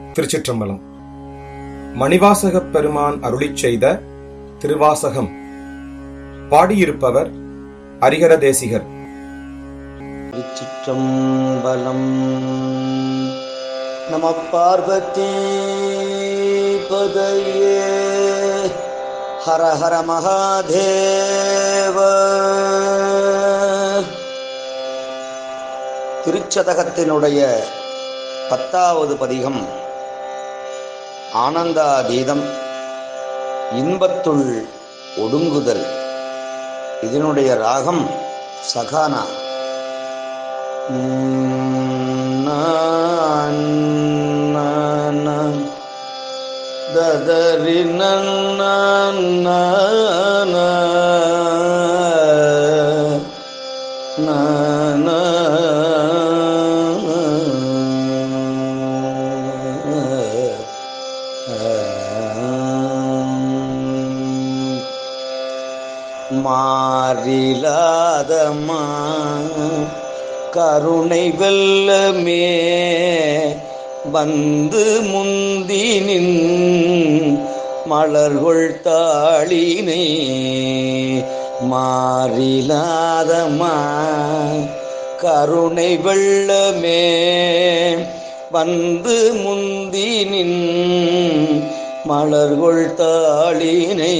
திருச்சிற்றம்பலம் மணிவாசகப் பெருமான் அருளிச் செய்த திருவாசகம் பாடியிருப்பவர் அரிகர தேசிகர் திருச்சிற்றம்பலம் நம பார்வதி பதையே ஹர ஹர மகாதேவ திருச்சதகத்தினுடைய பத்தாவது பதிகம் ஆனந்தாதீதம் இன்பத்துள் ஒடுங்குதல் இதனுடைய ராகம் சகானா ததரி மாறிலாதமா கருணை வெல்லமே வந்து முந்தினின் மலர்கொள் தாளினை மாறிலாதமா கருணை வெள்ளமே வந்து முந்தினின் மலர்கொள் தாளினை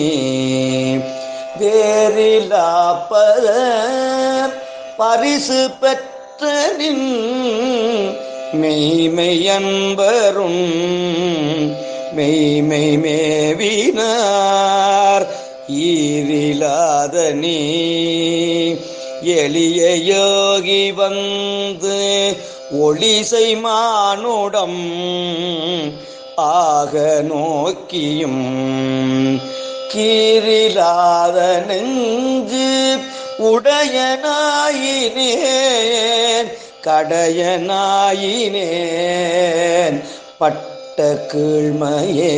வேறிலாப்பத பரிசு பெற்றனின் மெய்மையன்பரும் மெய்மை மேவினார் ஈரிலாத நீ எளிய யோகி வந்து ஒளிசை மானுடம் ஆக நோக்கியும் கீரிலாத நெஞ்சு உடையனாயினேன் கடையனாயினேன் பட்ட கீழ்மையே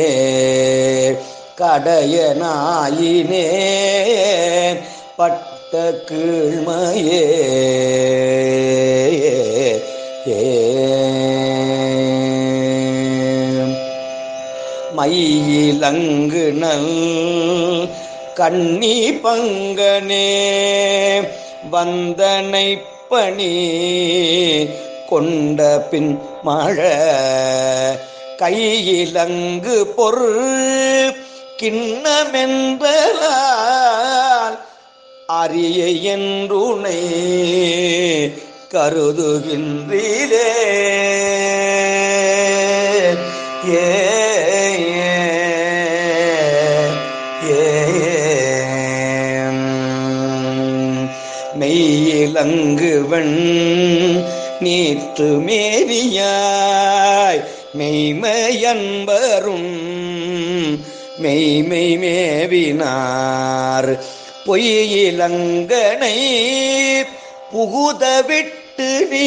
கடையனாயினேன் பட்ட கீழ்மையே மையிலங்கு நல் கண்ணி பங்கனே வந்தனை பணி கொண்ட பின் மழை கையிலங்கு பொருள் கிண்ணமென்பலால் அரிய என்றுனை கருதுகின்றீரே ஏ மெய்யிலங்குவன் நீற்று மேவியாய் மெய்மையன்பரும் மெய்மை மேவினார் பொய்யிலங்கனை புகுத விட்டு நீ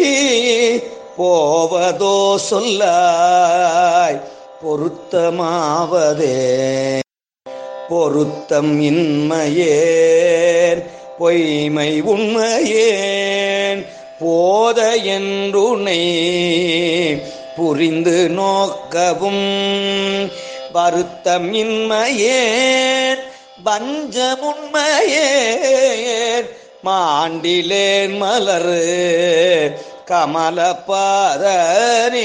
போவதோ சொல்லாய் பொருத்தமாவதே பொருத்தம் இன்மையேன் பொய்மை உண்மையேன் போத என்றுனை புரிந்து நோக்கவும் வருத்தம் இன்மையேன் வஞ்சமுண்மையேன் மாண்டிலேன் மலரு கமல பாதனே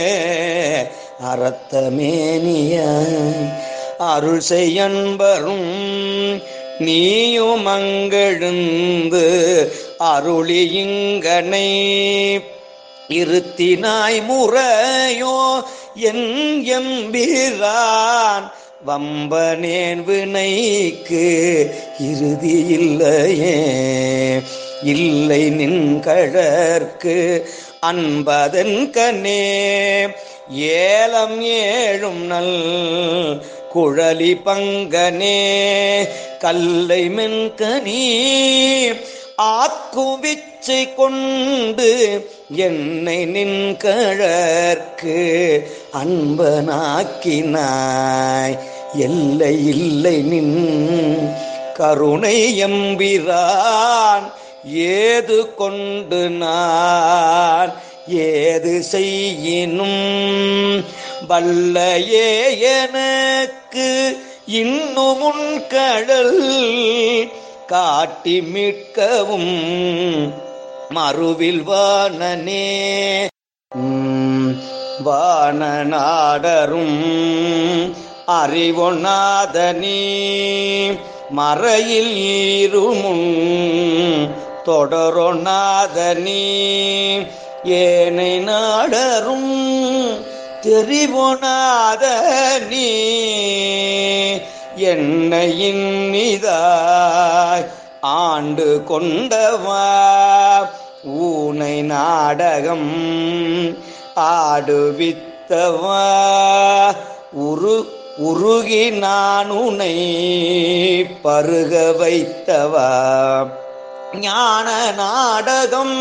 அறத்தமேனிய அருள் செய்யன்பரும் நீயும் அங்கெழுந்து அருளியுங்கனை இருத்தினாய் முறையோ என் எம்பிரான் வம்பனேன் வினைக்கு இறுதி இல்லையே இல்லை நின் கழற்கு அன்பதன் கண்ணே ஏலம் ஏழும் நல் குழலி பங்கனே கல்லை மென்கனி ஆக்கும் விச்சை கொண்டு என்னை நின் கழற்கு அன்பனாக்கினாய் எல்லை இல்லை நின் கருணை எம்பிரான் ஏது கொண்டு நான் ஏது செய்யினும் வல்லையே எனக்கு இன்னும் உன் கடல் காட்டி மீட்கவும் மறுவில் வாணனே உம், வான நாடரும் அறிவொண்ணாதனி மறையில் ஈருமுன் தொடரொண்ணாதனி ஏனை நாடரும் தெரிவொணாத நீ என்னை இனிதாய் ஆண்டு கொண்டவா ஊனை நாடகம் ஆடுவித்தவா உரு உருகி நான் உனை பருக வைத்தவா ஞான நாடகம்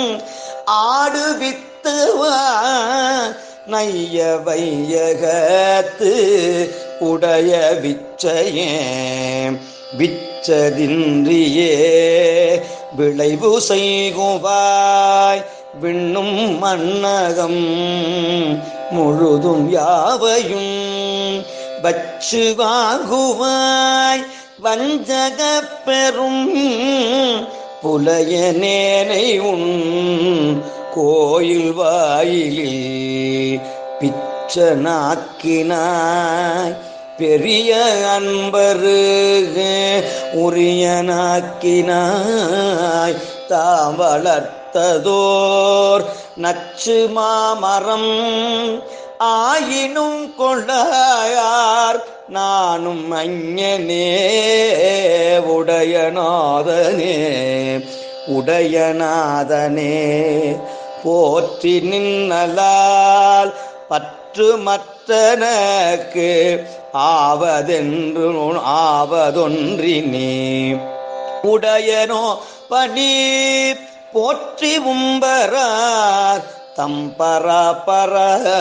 ஆடுவித்தவா நைய வையகத்து உடைய விச்சையே விச்சதின்றியே விளைவு செய்குவாய் விண்ணும் மன்னகம் முழுதும் யாவையும் வச்சு வாங்குவாய் வஞ்சக பெரும் புலையனேனை உன் கோயில் வாயிலில் பிச்சனாக்கினாய் பெரிய அன்பருகு உரியனாக்கினாய் தாம் வளர்த்ததோர் நச்சு மாமரம் ஆயினும் கொள்ளாயார் நானும் அஞ்ஞனே உடையநாதனே உடையநாதனே போற்றி நின்னலால் பற்று மற்றனக்கு ஆவதென்று ஆவதொன்றினே உடையனோ பணி போற்றி உம்பரார் தம்பராபர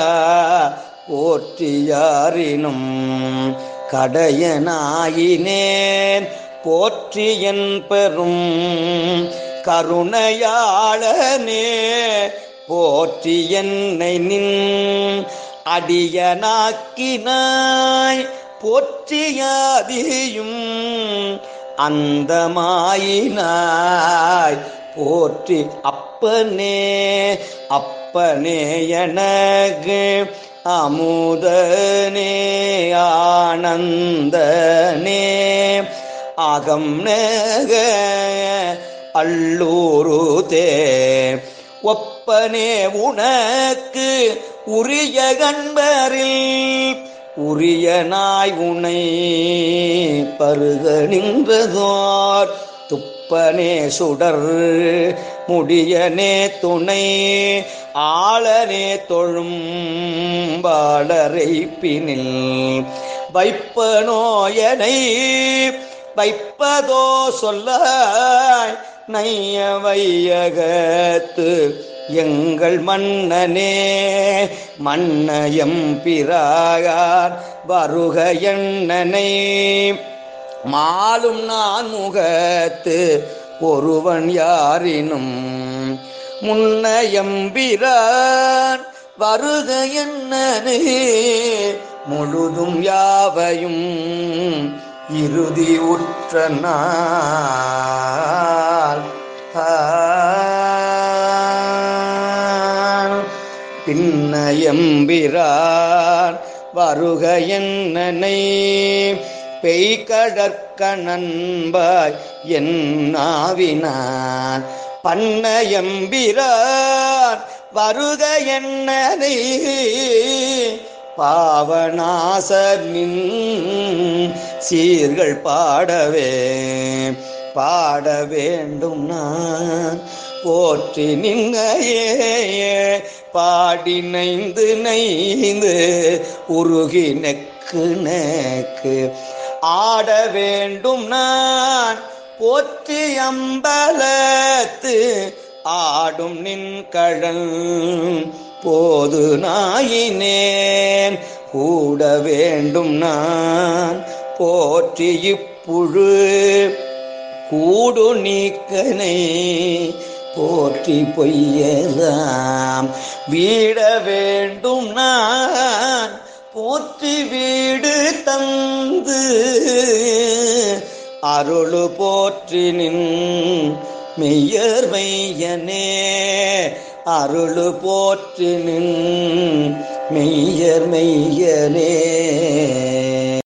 போற்றியாரினும் கடையனாயினேன் போற்றி என் பெரும் கருணையாளனே போற்றி என்னை நின் அடியனாக்கினாய் போற்றியாதியும் அந்தமாயினாய் போற்றி அப்பனே அப்பனே எனக்கு அமுதனே ஆனந்தனே அகம் நேக அல்லூரு தே ஒப்பனே உனக்கு உரிய கண்பரில் உரிய நாய் உனை பருக நின்றதோர் துப்பனே சுடர் முடியனே துணை ஆளனே தொழும் பாடரை பினில் வைப்பனோயனை வைப்பதோ சொல்லாய் நைய வையகத்து எங்கள் மன்னனே மன்னயம் பிராகார் வருக எண்ணனை மாலும் நான் முகத்து ஒருவன் யாரினும் முன்னயம்பிரான் வருக என்னனே முழுதும் யாவையும் இறுதி உற்ற நாள் ஆன். பின்னயம்பிரான் வருக என்னனை பெய்கடற்க நண்பாய் என் நாவினான் பண்ணயம்பிரான் வருக என்னனை பாவநாசனின் சீர்கள் பாடவே பாட வேண்டும் நான் போற்றி நின்னையே பாடி நைந்து நைந்து உருகி நெக்கு நெக்கு ஆட வேண்டும் நான் போற்றி அம்பலத்து ஆடும் நின் கழல் போது நாயினேன் கூட வேண்டும் நான் போற்றி இப்புழு கூடு நீக்கனை போற்றி பொய்யலாம் வீட வேண்டும் நான் போற்றி வீடு தந்து அருளு போற்றி நின் மெய்யர் மெய்யனே அருளு போற்றி நின் மெய்யர் மெய்யனே